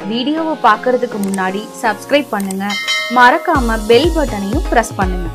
வீடியோவை பார்க்கறதுக்கு முன்னாடி சப்ஸ்கிரைப் பண்ணுங்க மறக்காம பெல் பட்டனையும் பிரஸ் பண்ணுங்க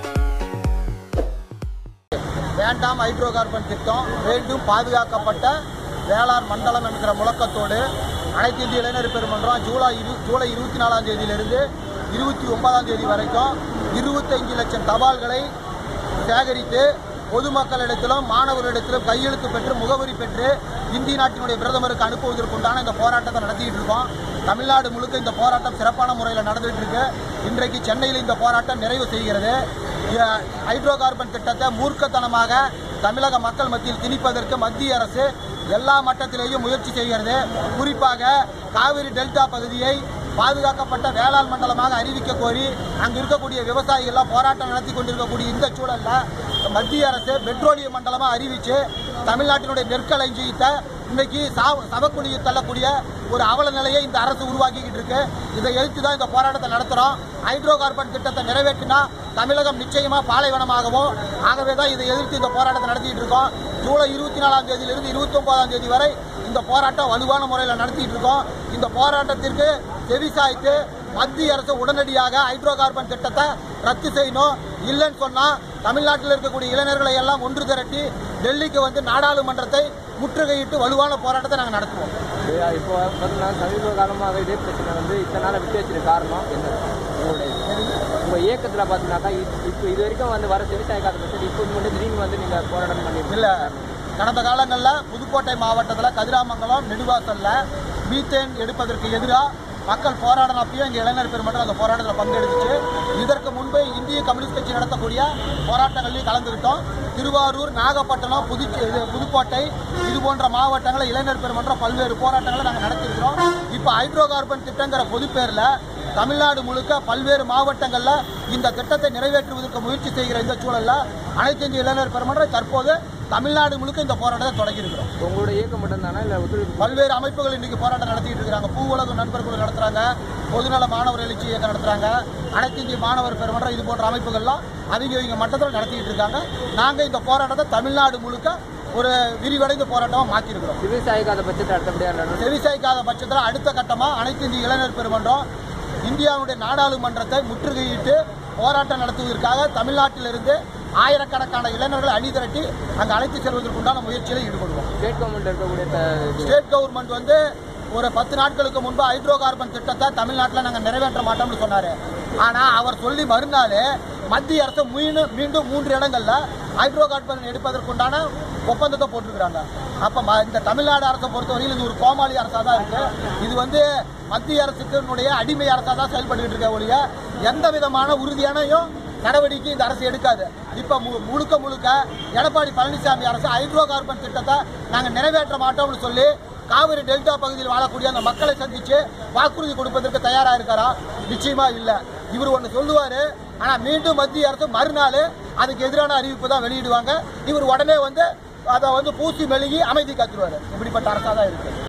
வேண்டாம் ஹைட்ரோ கார்பன் திட்டம் வேண்டும் பாதுகாக்கப்பட்ட வேளாண் மண்டலம் என்கிற முழக்கத்தோடு அனைத்து இந்திய இளைஞர் பெருமன்றம் ஜூலை இரு ஜூலை இருபத்தி நாலாம் தேதியிலிருந்து இருபத்தி ஒன்பதாம் தேதி வரைக்கும் இருபத்தைந்து லட்சம் தபால்களை சேகரித்து பொதுமக்களிடத்திலும் மாணவர்களிடத்திலும் கையெழுத்து பெற்று முகவரி பெற்று இந்திய நாட்டினுடைய பிரதமருக்கு அனுப்புவதற்குண்டான இந்த போராட்டத்தை நடத்திட்டு இருக்கோம் தமிழ்நாடு முழுக்க இந்த போராட்டம் சிறப்பான முறையில் நடந்துகிட்டு இருக்கு இன்றைக்கு சென்னையில் இந்த போராட்டம் நிறைவு செய்கிறது இ- ஹைட்ரோ கார்பன் திட்டத்தை மூர்க்கத்தனமாக தமிழக மக்கள் மத்தியில் திணிப்பதற்கு மத்திய அரசு எல்லா மட்டத்திலேயும் முயற்சி செய்கிறது குறிப்பாக காவிரி டெல்டா பகுதியை பாதுகாக்கப்பட்ட வேளாண் மண்டலமாக அறிவிக்க கோரி அங்கு இருக்கக்கூடிய விவசாயிகள்லாம் போராட்டம் நடத்தி கொண்டிருக்கக்கூடிய இந்த சூழல்ல மத்திய அரசு பெட்ரோலிய மண்டலமா அறிவிச்சு தமிழ்நாட்டினுடைய நெற்களஞ்சியத்தை இன்னைக்கு சாவ- சவக்குழியில் தள்ளக்கூடிய ஒரு அவல நிலையை இந்த அரசு உருவாக்கிக்கிட்டு இருக்கு இதை எதிர்த்து தான் இந்த போராட்டத்தை நடத்துறோம் ஹைட்ரோ கார்பன் திட்டத்தை நிறைவேற்றினா தமிழகம் நிச்சயமா பாலைவனமாகவும் ஆகவே தான் இதை எதிர்த்து இந்த போராட்டத்தை நடத்திட்டு இருக்கோம் ஜூலை இருபத்தி நாலாம் தேதியிலிருந்து இருபத்தி ஒன்பதாம் தேதி வரை இந்த போராட்டம் வலுவான முறையில் நடத்திட்டு இருக்கோம் இந்த போராட்டத்திற்கு செவிசாய்த்து மத்திய அரசு உடனடியாக ஹைட்ரோ கார்பன் திட்டத்தை ரத்து செய்யணும் இல்லைன்னு சொன்னா தமிழ்நாட்டில் இருக்கக்கூடிய இளைஞர்களை எல்லாம் ஒன்று திரட்டி டெல்லிக்கு வந்து நாடாளுமன்றத்தை முற்றுகையிட்டு வலுவான போராட்டத்தை நாங்கள் நடத்துவோம் இது இப்போ பார்த்தீங்கன்னா சமீப காலமாக இதே பிரச்சனை வந்து இத்தனை நாள் விட்டு வச்சிருக்க காரணம் என்ன உங்களுடைய உங்கள் இயக்கத்தில் பார்த்தீங்கன்னாக்கா இப்- இப்போ இது வரைக்கும் வந்து வர செவிசாய்க்காத பிரச்சனை இப்போ மட்டும் திடீர்னு வந்து நீங்கள் போராட்டம் பண்ணிருக்கீங்க இல்ல கடந்த காலங்களில் புதுக்கோட்டை மாவட்டத்தில் கதிராமங்கலம் நெடுவாசல்ல மீத்தேன் எடுப்பதற்கு எதிராக மக்கள் போராடினப்பையும் எங்கள் இளைஞர் பெருமன்றம் அந்த போராட்டத்தில் பங்கெடுத்துச்சு இதற்கு முன்பு இந்திய கம்யூனிஸ்ட் கட்சி நடத்தக்கூடிய போராட்டங்களையும் கலந்துக்கிட்டோம் திருவாரூர் நாகப்பட்டினம் புது இது புதுக்கோட்டை இது போன்ற மாவட்டங்களில் இளைஞர் பெருமன்றம் பல்வேறு போராட்டங்களை நாங்கள் நடத்தியிருக்கிறோம் இப்போ ஹைட்ரோ கார்பன் திட்டங்கிற பொதுப்பேரில் தமிழ்நாடு முழுக்க பல்வேறு மாவட்டங்களில் இந்த திட்டத்தை நிறைவேற்றுவதற்கு முயற்சி செய்கிற இந்த சூழலில் அனைத்து இந்திய இளைஞர் பெருமன்றம் தற்போது தமிழ்நாடு முழுக்க இந்த போராட்டத்தை தொடங்கியிருக்கிறோம் இப்போ உங்களுடைய இயக்கம் மட்டும்தானா இல்லை ஒத்துழைப்பு பல்வேறு அமைப்புகள் இன்னைக்கு போராட்டம் நடத்திட்டு இருக்காங்க பூ உலக நண்பர்கள் நடத்துறாங்க பொதுநல மாணவர் எழுச்சி இயக்கம் நடத்துறாங்க அனைத்து இந்திய மாணவர் பெருமன்றம் இது போன்ற அமைப்புகள்லாம் அவங்க இவங்க மட்டத்தில் நடத்திட்டு இருக்காங்க நாங்கள் இந்த போராட்டத்தை தமிழ்நாடு முழுக்க ஒரு விரிவடைந்த போராட்டமாக மாற்றிருக்கிறோம் செவிசாய்க்காத பட்சத்தை அடுத்தபடியாக நடக்கும் செவிசாய்க்காத பட்சத்தில் அடுத்த கட்டமாக அனைத்து இந்திய இளைஞர் பெருமன்றம் இந்தியாவுடைய நாடாளுமன்றத்தை முற்றுகையிட்டு போராட்டம் நடத்துவதற்காக தமிழ்நாட்டிலிருந்து ஆயிரக்கணக்கான இளைஞர்களை அணிதிரட்டி அங்கு அழைத்து செல்வதற்குண்டான முயற்சியில் ஈடுபடுவோம் ஸ்டேட் கவர்மெண்ட் இருக்கக்கூடிய த- இது ஸ்டேட் கவர்மெண்ட் வந்து ஒரு பத்து நாட்களுக்கு முன்பு ஹைட்ரோ கார்பன் திட்டத்தை தமிழ்நாட்டில் நாங்கள் நிறைவேற்ற மாட்டோம்னு சொன்னார் ஆனால் அவர் சொல்லி மறுநாள் மத்திய அரசு மீண்டும் மீண்டும் மூன்று இடங்கள்ல ஹைட்ரோ கார்பன் எடுப்பதற்குண்டான ஒப்பந்தத்தை போட்டிருக்கிறாங்க அப்போ இந்த தமிழ்நாடு அரசை பொறுத்தவரையில் இது ஒரு கோமாளி அரசாக தான் இருக்கு இது வந்து மத்திய அரசுக்கு அடிமை அரசாக தான் செயல்பட்டு இருக்க ஒழிய எந்த விதமான உறுதியானையும் நடவடிக்கை இந்த அரசு எடுக்காது இப்ப மு- முழுக்க முழுக்க எடப்பாடி பழனிசாமி அரசு ஹைட்ரோ கார்பன் திட்டத்தை நாங்க நிறைவேற்ற மாட்டோம்னு சொல்லி காவிரி டெல்டா பகுதியில் வாழக்கூடிய அந்த மக்களை சந்திச்சு வாக்குறுதி கொடுப்பதற்கு தயாரா இருக்காரா நிச்சயமா இல்ல இவர் ஒண்ணு சொல்லுவாரு ஆனா மீண்டும் மத்திய அரசு மறுநாள் அதுக்கு எதிரான அறிவிப்பு தான் வெளியிடுவாங்க இவர் உடனே வந்து அதை வந்து பூசி மெழுகி அமைதி காத்துருவாரு இப்படிப்பட்ட அரசா தான் இருக்கு